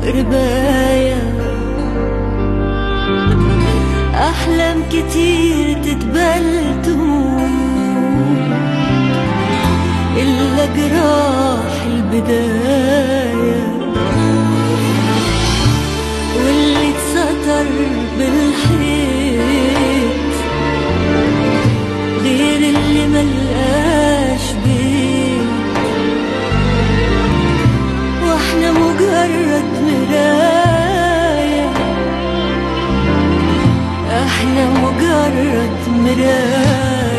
رباية أحلام كتير تتبل تموت إلا جراح البداية واللي اتستر بالحيط غير اللي ملقاش بيت واحنا مجرد مراية احنا مجرد مراية